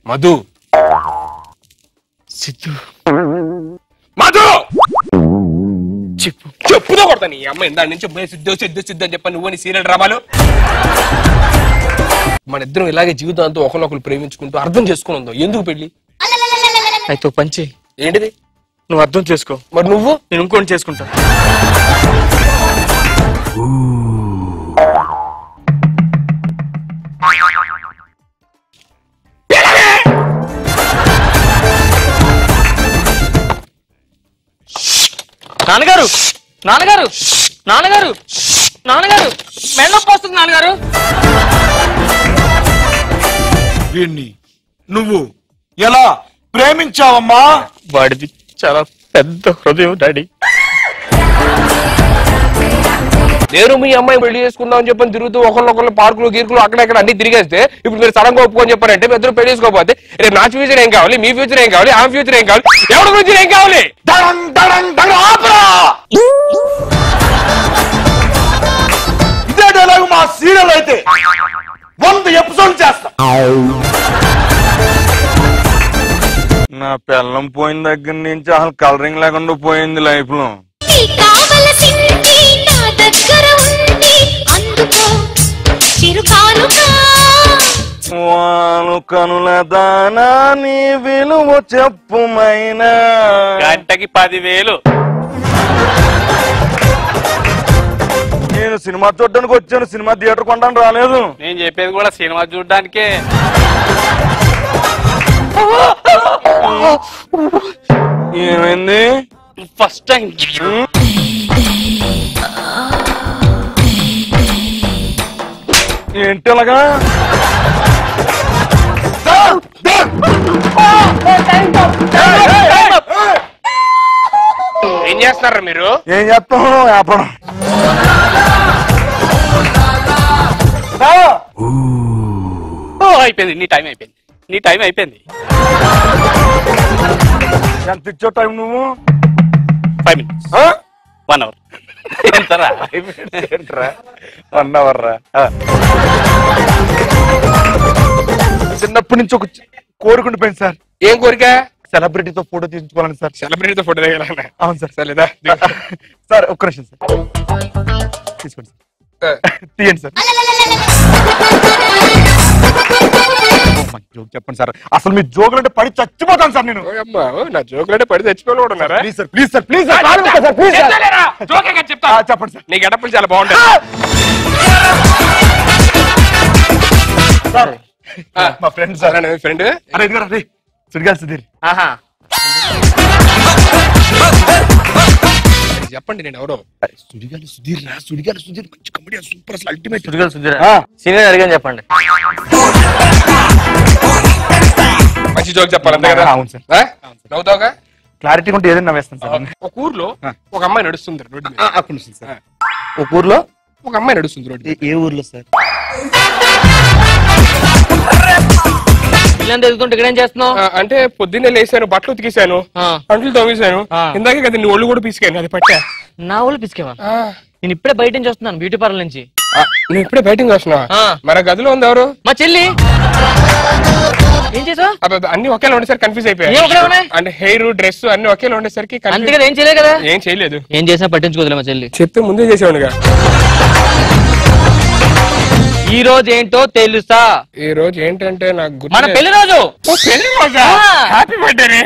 మధు సిద్ధు మధు చెప్పు చెప్పుతో కొడతా నీ అమ్మ ఇందాడి నుంచి "మే సిద్ధు సిద్ధు సిద్ధు అని చెప్పని నువ్వు నీ సీరియల్ డ్రామాలు మన ఇద్దరం ఇలాగే జీవితాంతో ఒకరినొకరు ప్రేమించుకుంటూ అర్థం చేసుకుని ఉందాం ఎందుకు పెళ్లి అయితే ఓ పని చెయ్యి ఏంటిది నువ్వు అర్థం చేసుకో మరి నువ్వు నేను ఇంకోటి చేసుకుంటా నాన్నగారు నాన్నగారు నాన్నగారు నాన్నగారు మెళ్ళొప్పి వస్తుంది నాన్నగారు వీణ్ణి నువ్వు ఎలా ప్రేమించావమ్మా వాడిది చాలా పెద్ద హృదయం డాడీ నేను మీ అమ్మాయి పెళ్లి చేసుకుందాం అని చెప్పని తిరుగుతూ ఒకళ్ళొకళ్ళు పార్కులు గీర్కులు అక్కడెక్కడ అన్ని తిరిగేస్తే ఇప్పుడు మీరు సడన్ గా ఒప్పుకొని చెప్పారంటే మీ ఇద్దరు పెళ్లి చేసుకోకపోతే రేపు నా ఫ్యూచర్ ఏం కావాలి మీ ఫ్యూచర్ ఏం కావాలి ఆమె ఫ్యూచర్ ఏం కావాలి ఎవరి ఫ్యూచర్ ఏం కావాలి దడం దడం దడం ఆపరా! ఇదే డైలాగ్ మా సీరియల్ అయితే వంద ఎపిసోడ్ చేస్తా నా పిల్లం పోయిన దగ్గర నుంచి అసలు కలరింగ్ లేకుండా పోయింది లైఫ్ లో నీ కావలసింది నా దగ్గర ఉంది అందుకో చిరుకానుగా వాను కనుల దానా నీ విలువ చెప్పుమైనా గంటకి పదివేలు నేను సినిమా చూడడానికి వచ్చాను సినిమా థియేటర్ కొనడానికి రాలేదు నేను చెప్పేది కూడా సినిమా చూడడానికే ఏమైంది ఫస్ట్ టైం ఏంటి అలాగా ఏం చేస్తున్నారా మీరు ఏం చేస్తాం వ్యాపారం ఓ, అయిపోయింది నీ టైం అయిపోయింది నీ టైం అయిపోయింది ఎంత ఇచ్చో టైం నువ్వు ఫైవ్ మినిట్స్ ఆ? వన్ అవర్ ఎంతరా ఏంట్రా వన్ అవర్ రా ఆ. చిన్నప్పటి నుంచి ఒక కోరుకుంటూ పోయింది సార్ ఏం కోరిక సెలబ్రిటీతో ఫోటో తీయించుకోవాలని సార్ సెలబ్రిటీతో ఫోటో దిగాలన్నా అవును సార్ సరేదా సార్ ఒక్క నిమిషం సార్ తీసుకోండి సార్ తీయండి సార్ జోక్ చెప్పండి సార్ అసలు మీ జోకులు అంటే పడి చచ్చిపోతాను సార్ నేను అమ్మా నా జోకులంటే పడి చచ్చిపోయి కూడా ఉన్నారా please sir please sir please sir కాదు సార్ ప్లీజ్ సార్ చెప్తాలేరా? జోకే కదా చెప్తా ఆ, చెప్పండి సార్ నీ గడపలు చాలా బాగుంటాయి సార్ మా ఫ్రెండ్ సార్ ఫ్రెండ్ అరే ఇదిగో రా, రే సుడిగాలి సుధీర్ ఆహా చెప్పండి నేను ఎవరో సుడిగాలి సుధీర్ రా సుడిగాలి సుధీర్ మంచి కమెడీ సూపర్ అసలు అల్టిమేట్ సుడిగాలి సుధీర్ ఆ. సీనియర్ అడిగాని చెప్పండి మంచి జోక్ చెప్పాలి అంతే కదా అవును సార్. ఆ? నవ్వుతావుగా క్లారిటీ ఉంటే ఏదైనా వేస్తాను సార్ ఒక ఊర్లో ఒక అమ్మాయి నడుస్తుంది రోడ్డు మీద. ఒక్క నిమిషం సార్ ఒక ఊర్లో ఒక అమ్మాయి నడుస్తుంది రోడ్డు మీద. ఏ- ఏ ఊర్లో సార్ పిల్లని ఎదుగుతుంటే ఇక్కడ ఏం చేస్తున్నావు ఆ, అంటే పొద్దున్నే లేసాను బట్టలు ఉతికేసాను ఆ. అంట్లు తవ్వేశాను ఆ. ఇందాకే కదా నీ ఒళ్ళు కూడా పీసుకాను అది పట్టా నా ఊళ్ళు పిసికేవా ఆ. నేను ఇప్పుడే బయట నుంచి వస్తున్నాను బ్యూటీ పార్లర్ నుంచి ఆ, నువ్వు ఇప్పుడే బయటకు వస్తున్నావా ఆ. మన గదిలో ఉంది ఎవరు మా చెల్లి ఏం చేసావు అబ్బబ్బ, అన్ని ఒకేలా ఉండేసరికి కన్ఫ్యూజ్ ఏం ఒకేలా అయిపోయాయి ఉన్నాయి? అంటే హెయిర్ డ్రెస్ అన్ని ఒకేలా ఉండేసరికి అంతే confuse- కదా ఏం చేయలేదు కదా ఏం చేయలేదు ఏం చేసినా పట్టించుకోదులే మా చెల్లి చెప్తే ముందే చేసేవాడుగా ఈ రోజు ఏంటో తెలుసా ఈ రోజు ఏంటంటే నాకు గుర్తు మన లేదు. పెళ్లి రోజు ఓ, పెళ్లి రోజా ఆ. హ్యాపీ బర్త్డే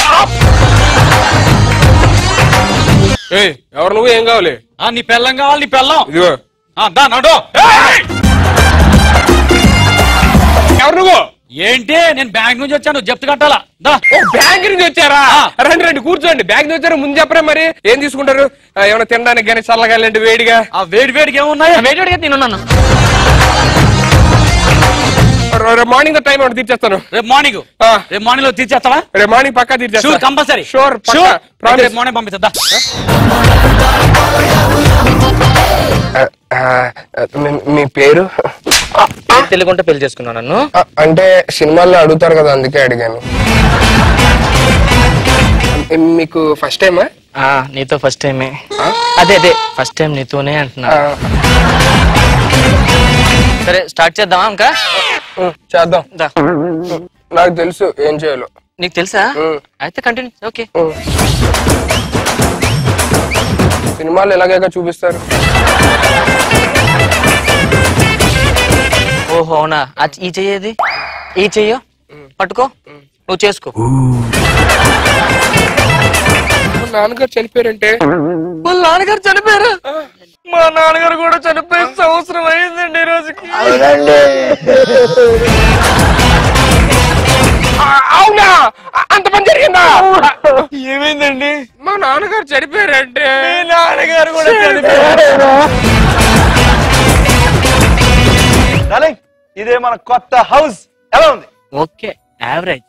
ఏయ్ ఎవరు నువ్వు ఏం కావాలి నీ పెళ్ళం కావాలి నీ పెళ్ళం ఇదిగో ఆ, దా నడు ఏయ్! ఎవరు నువ్వు ఏంటి నేను బ్యాంక్ నుంచి వచ్చాను జప్తు కట్టాలా దా ఓ బ్యాంక్ నుంచి వచ్చారా రండి రండి కూర్చోండి బ్యాంక్ నుంచి వచ్చారు ముందు చెప్పరా మరి ఏం తీసుకుంటారు ఆ, ఏమైనా తినడానికి కానీ చల్లగా లేంటి వేడిగా ఆ వేడి వేడికి ఏమున్నాయి వేడి వేడిగా తిన్నాను ర- రేపు మార్నింగ్ టైం ఒకటి తీర్చేస్తాను రేపు మార్నింగ్ ఆ. రేపు మార్నింగ్ లో తీర్చేస్తావా రేపు మార్నింగ్ పక్కా షూర్ తీర్చేస్తా కంపల్సరీ షూర్ షూర్ ప్రామిస్ రేపు మార్నింగ్ పంపిస్తా మీ పేరు తెలియకుంటే పెళ్లి చేసుకున్నాను నన్ను ఆ, అంటే సినిమాల్లో అడుగుతారు కదా అందుకే అడిగాను మీకు ఫస్ట్ టైమా ఆ, నీతో ఫస్ట్ టైమే అదే అదే ఫస్ట్ టైం నీతోనే అంటున్నా సరే స్టార్ట్ చేద్దామా ఇంకా చేద్దాం దా. నాకు తెలుసు ఏం చేయాలో నీకు తెలుసా ఉమ్. అయితే కంటిన్యూ ఓకే ఉమ్. సినిమాలు ఎలాగైనా చూపిస్తారు ఓహో అవునా అది ఈ చెయ్యేది ఈ చెయ్యో పట్టుకో నువ్వు చేసుకో మా నాన్నగారు చనిపోయారంటే వాళ్ళ నాన్నగారు చనిపోయారు మా నాన్నగారు కూడా చనిపోయి సంవత్సరం అయిందండి ఈ రోజుకి ఆ, అవునా ఆ, అంత పని జరిగిందా ఏమైందండి మా నాన్నగారు చనిపోయారంటే నాన్నగారు కూడా చనిపోయారు డార్లింగ్ ఇదే మన కొత్త హౌస్ ఎలా ఉంది ఓకే యావరేజ్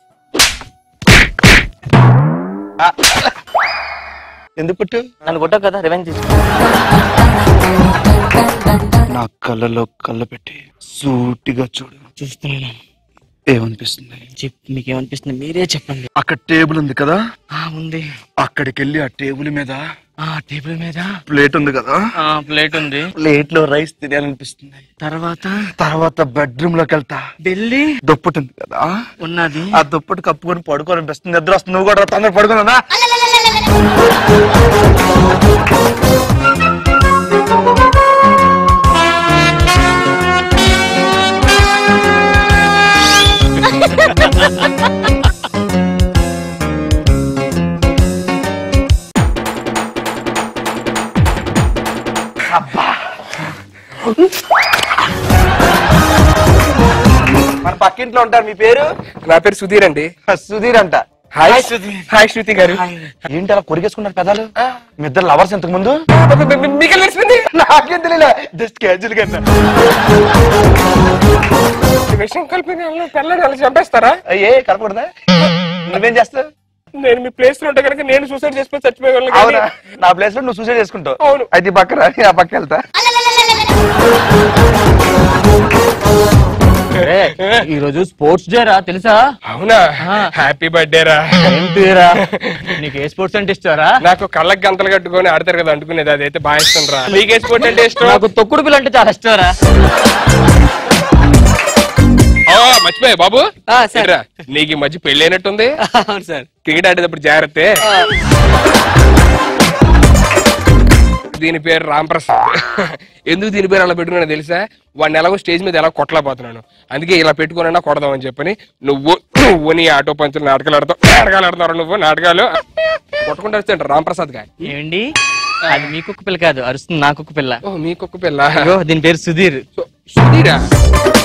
ఎందుకు పుట్టు నన్ను కొట్టావు కదా రెవెన్యూ తీసుకో నా కళ్ళలో కళ్ళ పెట్టి సూటిగా చూడు చూస్తున్నాను ఏమనిపిస్తుంది చెప్పు మీకేమనిపిస్తుంది మీరే చెప్పండి అక్కడ టేబుల్ ఉంది కదా ఆ ఉంది అక్కడికి వెళ్ళి ఆ టేబుల్ మీద ఆ టేబుల్ మీద ప్లేట్ ఉంది కదా ఆ ప్లేట్ ఉంది ప్లేట్ లో రైస్ తినాలనిపిస్తుంది తర్వాత తర్వాత బెడ్రూమ్ లోకి వెళ్తా బెల్లి దుప్పటి ఉంది కదా ఉన్నది ఆ దుప్పటి కప్పుకొని పడుకోవాలనిపిస్తుంది నిద్ర వస్తుంది నువ్వు కూడా రా, తొందర పడుకున్నా మన పక్కింట్లో ఉంటారు మీ పేరు నా పేరు సుధీర్ అండి సుధీర్ అంట హాయ్ హాయ్ శృతి గారు ఏంటి అలా కొరికేసుకున్నారు పెదాలు మీ ఇద్దరు లవర్స్ ఇంతకు ముందు మీకు తెలిసింది నాకేం తెలియలే జస్ట్ క్యాజువల్ గా అన్నా. విషయం కలిపి పిల్లని అలా చంపేస్తారా అయ్యే కలపకూడదా నువ్వేం చేస్తావు నేను మీ ప్లేస్ లో ఉంటే కనుక నేను సూసైడ్ చేసుకుని చచ్చిపోయేవాళ్ళని అవునా కానీ నా ప్లేస్ లో నువ్వు సూసైడ్ చేసుకుంటావు అవును. అయితే ఈ పక్క రా, ఆ పక్క వెళ్తా ఈ రోజు స్పోర్ట్స్ డే రా తెలుసా అవునా హ్యాపీ బర్త్డే రా ఏంటిరా నీకు ఏ స్పోర్ట్స్ అంటే ఇస్తారా నాకు కళ్ళకి గంతలు కట్టుకొని ఆడతారు కదా అంటుకునేది అదైతే బాగా ఇష్టం రా మీకే స్పోర్ట్ అంటే ఇష్టం నాకు తొక్కుడు పిల్ల అంటే చాలా ఇష్టం రా ఓ, మర్చిపోయా బాబు ఆ, సరే. ఇట్రా. నీకు ఈ మధ్య పెళ్లి అయినట్టుంది అవును సార్ క్రికెట్ ఆడేటప్పుడు జాగ్రత్త దీని పేరు రామ్ ప్రసాద్ ఎందుకు దీని పేరు అలా పెట్టుకున్నా తెలుసా వాడిని ఎలాగో స్టేజ్ మీద ఎలా కొట్టలేకపోతున్నాను అందుకే ఇలా పెట్టుకున్నా కొడదామని చెప్పని నువ్వు నువ్వు నీ ఆటో పంచులు నాటకాలు ఆడతావు నాటకాలు ఆడుతున్నారు నువ్వు నాటకాలు కొట్టకుండా వస్తే రామ్ ప్రసాద్ గాయ ఏమండి అది మీ కుక్క పిల్ల కాదు అరుస్తుంది నా కుక్క పిల్ల ఓ మీ కుక్క పిల్ల అయ్యో దీని పేరు సుధీర్ సుధీరా